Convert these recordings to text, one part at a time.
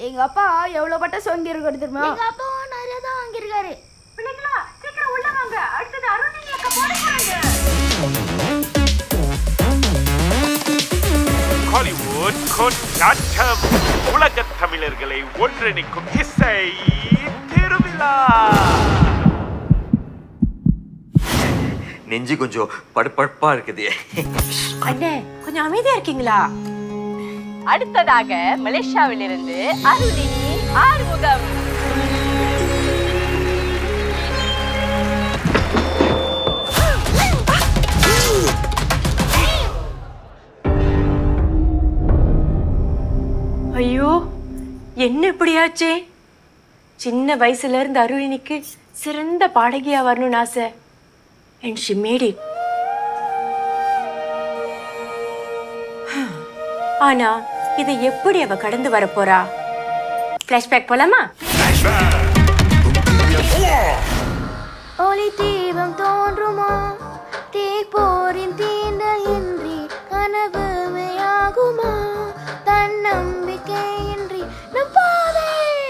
எங்க அப்பா எவ்வளவு பட்டாசு வாங்கியிருக்காரு தெரியுமா எங்க அப்பாவும் நிறைய தான் வாங்கியிருக்காரு பிள்ளைங்களா சீக்கிரம் உள்ள வாங்க அடுத்தது அருணி அக்கா போட போறாங்க ஹாலிவுட் கொண்டாட்டம் உலகத் தமிழர்களை ஒன்றிணைக்கும் இசை திருவிழா நெஞ்சு கொஞ்சம் படுப்படுப்பா இருக்குது அண்ணே கொஞ்சம் அமைதியா இருக்கீங்களா அடுத்ததாக மலேசியாவிலிருந்து அருணி ஆறுமுகம் ஐயோ என்ன இப்படியாச்சே சின்ன வயசுல இருந்து அருளினிக்கு சிறந்த பாடகியா வரணும்னு ஆசை அண்ட் ஷி மேட் இட் ஆனா இதை எப்படி அவ கடந்து வர போறா ஃபிளாஷ்பேக் போலாமா ஒளி தீபம் தோன்றுமா தேய்போரின் தீண்டல் இன்றி கனவுமையாகுமா தன்னம்பிக்கையின்றி நம் பாதை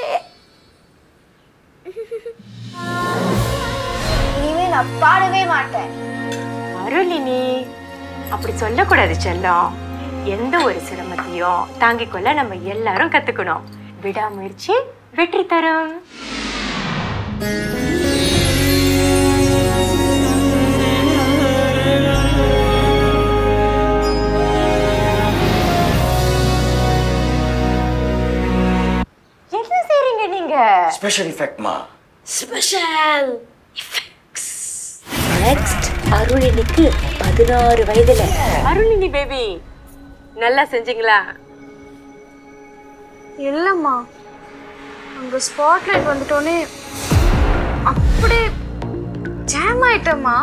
இனிமே நான் பாடவே மாட்டேன் அருளினி அப்படி சொல்லக்கூடாது செல்லம் எந்த ஒரு சிரமத்தையும் தாங்கிக் கொள்ள நம்ம எல்லாரும் கத்துக்கணும் விடாமுயற்சி வெற்றி தரும் என்ன செய்றீங்க நீங்க ஸ்பெஷல் எஃபெக்ட்மா ஸ்பெஷல் நெக்ஸ்ட் அருளினிக்கு பதினாறு வயதுல அருளினி பேபி நல்லா செஞ்சீங்களா இல்லம்மா அங்க ஸ்பாட்லைட் வந்துட்டோனே அப்படியே ஜாம் ஆயிட்டம்மா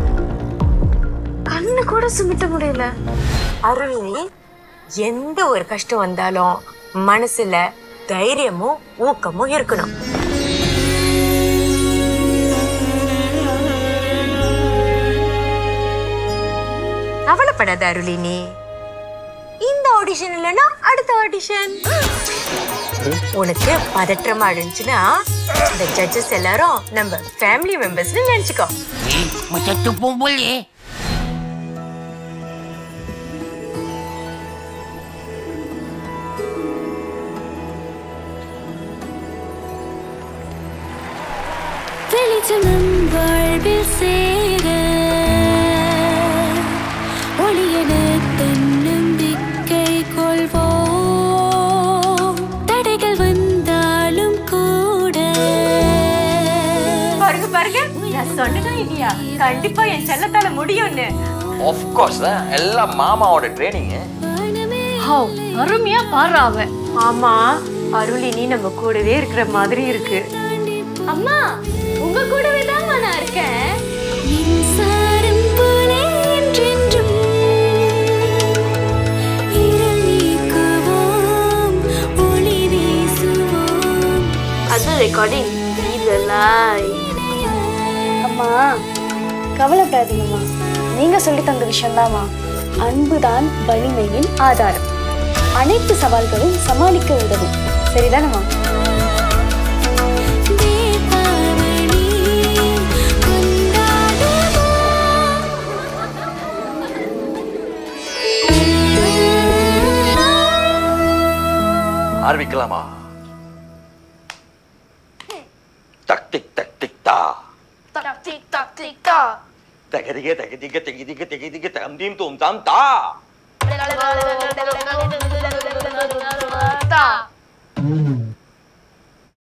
கண்ணு கூட சுமிட்ட முடியல அருளினி எந்த ஒரு கஷ்டம் வந்தாலும் மனசுல தைரியமும் ஊக்கமும் இருக்கணும் கவலைப்படாத அருளினி இந்த ஆடிஷன் இல்லைன்னா அடுத்த ஆடிஷன் உனக்கு பதற்றமா இருந்துச்சுன்னா இந்த ஜட்ஜஸ் எல்லாரும் நம்ம ஃபேமிலி மெம்பர்ஸ்னு நினைச்சுக்கோ Macam tu pun boleh. வெளிச்சம் நம் வாழ்வில் சேர ஒளியென தன்னம்பிக்கை கொள்வோம் தடைகள் வந்தாலும் கூட பாருங்க பாருங்க நான் சொன்னதா இல்லையா கண்டிப்பா என் செல்லத்தால முடியும்னு ஆஃப் கோர்ஸ் எல்லாம் மாமாவோட ட்ரைனிங் அருமையா பாடுறா அவ ஆமா அருளினி நம்ம கூடவே இருக்கிற மாதிரி இருக்கு அம்மா உங்க கூடவே தான் நான் இருக்கேன் மின்சாரம் போல என்றென்றும் இருள் நீக்குவோம் ஒளி வீசுவோம் அது ரெக்கார்டிங் இது லாய் அம்மா கவலைப்படாதீங்கம்மா நீங்க சொல்லி தந்த விஷயம்தாம்மா அன்புதான் வலிமையின் ஆதாரம் அனைத்து சவால்களும் சமாளிக்க உதவும் சரிதானம்மா தீபாவளி கொண்டாடுவோம் ஆரம்பிக்கலாமா டக் டிக் டக் டிக் தா டக் டிக் டக் டிக் டா தகதிக தகதிக தகதிக தகதிக தம் தீம் தூம் தாம் தா டா